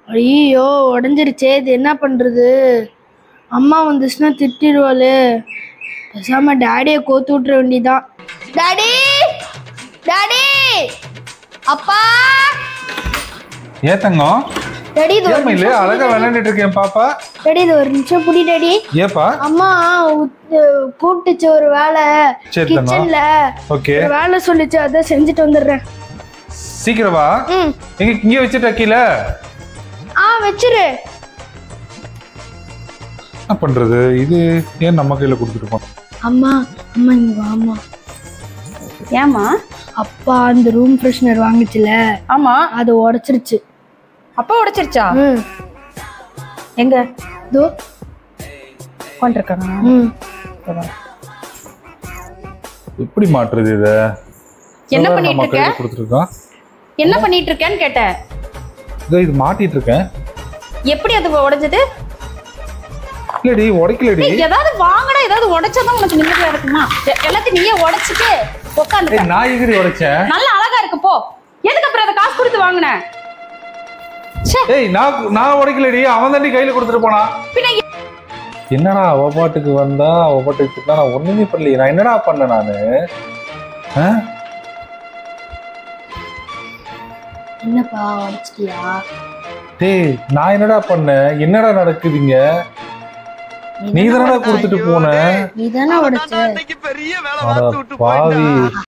ஐயோ உடஞ்சிருச்சே இது என்ன பண்றது அம்மா வந்துச்சுன்னா திட்டிடுவாளே பேசாம டேடியை கோத்து விட்டுற வேண்டியதான் டாடி டாடி அப்பா ஏன் தங்கம் டாடி இது ஒரு ஏன் மயிலு அழகா விளையாண்டுட்டு இருக்கேன் பாப்பா டாடி இது ஒரு நிமிஷம் புடி டாடி ஏப்பா அம்மா உத்து- கூப்பிட்டுச்சு ஒரு வேலை சரி தங்கம் கிச்சன்ல ஓகே ஒரு வேலை சொல்லிச்சு அதான் செஞ்சுட்டு வந்துடுறேன் சீக்கிரம் வா ம் எங்க இங்க வச்சுட்ட கீழே ஆ வச்சிரு என்ன பண்றது இது ஏன் நம்ம கையில கொடுத்துட்டு போனோம் அம்மா அம்மா இங்க வா அம்மா ஏமா அப்பா அந்த ரூம் ஃப்ரெஷ்னர் வாங்குச்சுல ஆமா அது உடைச்சிருச்சு அப்பா உடைச்சிருச்சா ம் எங்க இதோ உட்காந்துருக்காங்க ம் எப்படி மாட்டுறது இத என்ன இதான் பண்ணிட்டு நம்ம இருக்க கையில கொடுத்துருக்கோம் என்ன பண்ணிட்டு இருக்கேன்னு கேட்டேன் இதோ இது மாட்டிட்டு இருக்கேன் எப்படி அது உடைஞ்சது இல்லடி உடைக்கலடி ஏய், ஏதாவது வாங்கினா ஏதாவது உடைச்சாதான் உனக்கு நிம்மதியா இருக்குமா எ- எல்லாத்தையும் நீயே உடைச்சிட்டு உட்காந்து ஏய் நான் எகிரி உடைச்சேன் நல்ல அழகா இருக்கு போ எதுக்கு அப்புறம் அதை காசு கொடுத்து வாங்கின ஏய் நான் நான் உடைக்கலடி அவன் தாண்டி கையில கொடுத்துட்டு போனான் பின்ன என்னடா அவ பாட்டுக்கு வந்தா அவ பாட்டுக்கு திட்டினா நான் ஒண்ணுமே பண்ணலையே நான் என்னடா பண்ணேன் நானு ஆ? என்னப்பா உடைச்சிட்டியா டேய் நான் என்னடா பண்ணேன் என்னடா நடக்குதுங்க நீ தானடா கொடுத்துட்டு போன நீ தானே உடைச்ச பெரிய வேலை அட பார்த்து விட்டு பாவி போயிட்டா